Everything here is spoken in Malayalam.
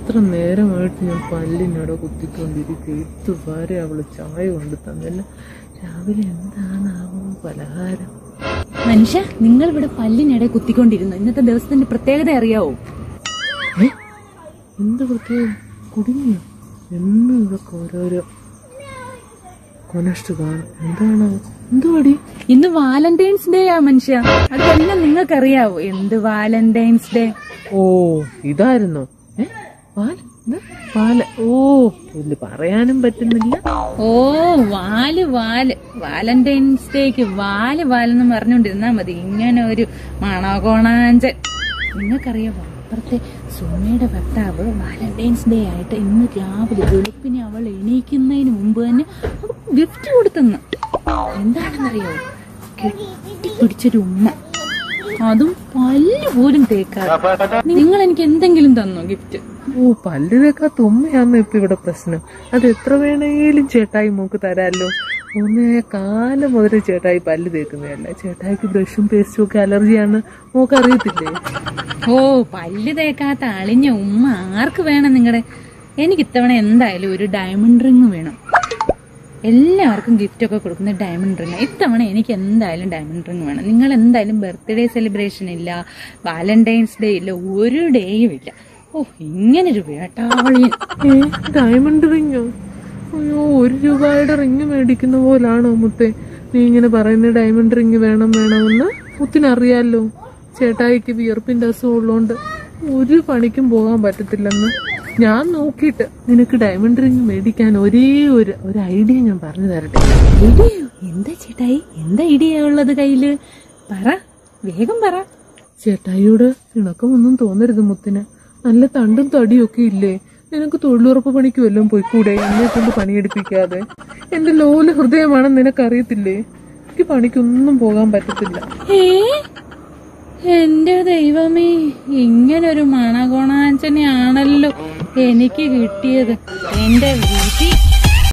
എത്ര നേരമായിട്ട് ഞാൻ പല്ലിനോടെ കുത്തിക്കൊണ്ടിരിക്കും ഇതുവരെ അവള് ചായ കൊണ്ട് തന്നില്ല രാവിലെ എന്താണാവോ പലഹാരം മനുഷ്യ നിങ്ങൾ ഇവിടെ പല്ലിനിടെ കുത്തിക്കൊണ്ടിരുന്നു ഇന്നത്തെ ദിവസത്തിന്റെ പ്രത്യേകത അറിയാവോ ഏ? എന്ത് പ്രത്യേകം കുടുങ്ങിയോ എന്നും ഇതൊക്കെ ഓരോരോ കൊനഷ്ട കാണും എന്താണോ എന്തുവാടി ഇന്ന് വാലന്റൈൻസ് ഡേ ആ മനുഷ്യ അതെല്ലാം നിങ്ങൾക്കറിയാവോ എന്ത് വാലന്റൈൻസ് ഡേ ഓ ഇതായിരുന്നോ ഏ പാല ഇത് പാല ഓ പുല്ല് പറയാനും പറ്റുന്നില്ല ഓ വാല് വാല് വാലന്റൈൻസ് ഡേക്ക് വാല് വാലെന്ന് പറഞ്ഞുകൊണ്ടിരുന്നാ മതി ഇങ്ങനെ ഒരു മണകോണാഞ്ചൻ നിങ്ങൾക്കറിയാവോ അപ്പുറത്തെ സുമയുടെ ഭർത്താവ് വാലന്റൈൻസ് ഡേ ആയിട്ട് ഇന്ന് രാവിലെ വെളുപ്പിനെ അവൾ എണീക്കുന്നതിന് മുമ്പ് തന്നെ ഗിഫ്റ്റ് കൊടുത്തെന്ന് എന്താണെന്നറിയോ കെട്ടിപ്പിടിച്ചൊരു ഉമ്മ അതും പല്ല് പോലും തേക്കാതെ നിങ്ങൾ എനിക്ക് എന്തെങ്കിലും തന്നോ ഗിഫ്റ്റ് ഓ പല്ല് തേക്കാത്ത ഉമ്മയാന്ന് ഇപ്പൊ ഇവിടെ പ്രശ്നം അത് എത്ര വേണേലും ചേട്ടായി മൂക്ക് തരാമല്ലോ ഉമ്മയായ കാലം മുതൽ ചേട്ടായി പല്ല് തേക്കുന്നതല്ല ചേട്ടായിക്ക് ബ്രഷും പേസ്റ്റും ഒക്കെ അലർജിയാണ് മൂക്ക് അറിയത്തില്ലേ ഓ പല്ല് തേക്കാത്ത അളിഞ്ഞ ഉമ്മ ആർക്ക് വേണം നിങ്ങളുടെ എനിക്ക് ഇത്തവണ എന്തായാലും ഒരു ഡയമണ്ട് റിങ് വേണം എല്ലാവർക്കും ഗിഫ്റ്റ് ഒക്കെ കൊടുക്കുന്ന ഡയമണ്ട് റിങ് ഇത്തവണ എനിക്ക് എന്തായാലും ഡയമണ്ട് റിങ് വേണം നിങ്ങൾ എന്തായാലും ബർത്ത്ഡേ സെലിബ്രേഷൻ ഇല്ല വാലന്റൈൻസ് ഡേ ഇല്ല ഒരു ഡേയും ഇല്ല ഓ ഇങ്ങനൊരു വേട്ടാവളിയൻ ഏ ഡയമണ്ട് റിങ്ങോ അയ്യോ ഒരു രൂപയുടെ റിങ് മേടിക്കുന്ന പോലാണോ മുത്തെ നീ ഇങ്ങനെ പറയുന്ന ഡയമണ്ട് റിങ് വേണം വേണമെന്ന് മുത്തിനറിയാലോ ചേട്ടായിക്ക് വിയർപ്പിന്റെ അസുഖം ഉള്ളതുകൊണ്ട് ഒരു പണിക്കും പോകാൻ പറ്റത്തില്ലെന്ന് ഞാൻ നോക്കിയിട്ട് നിനക്ക് ഡയമണ്ട് റിങ് മേടിക്കാൻ ഒരേ ഒരു ഒരു ഐഡിയ ഞാൻ പറഞ്ഞു തരട്ടെ ഐഡിയയോ എന്താ ചേട്ടായി എന്താ ഐഡിയ ഉള്ളത് കയ്യില് പറ വേഗം പറ ചേട്ടായിയോട് ഇണക്കമൊന്നും തോന്നരുത് മുത്തിന് നല്ല തണ്ടും തടിയും ഒക്കെ ഇല്ലേ നിനക്ക് തൊഴിലുറപ്പ് പണിക്ക് വല്ലതും പോയിക്കൂടെ എന്നെ കൊണ്ട് പണിയെടുപ്പിക്കാതെ എന്റെ ലോല ഹൃദയമാണെന്ന് നിനക്കറിയത്തില്ലേ എനിക്ക് പണിക്കൊന്നും പോകാൻ പറ്റത്തില്ല ഏ എന്റെ ദൈവമേ ഇങ്ങനൊരു മണകോണാഞ്ചനെയാണല്ലോ എനിക്ക് കിട്ടിയത് എന്റെ വീട്ടിൽ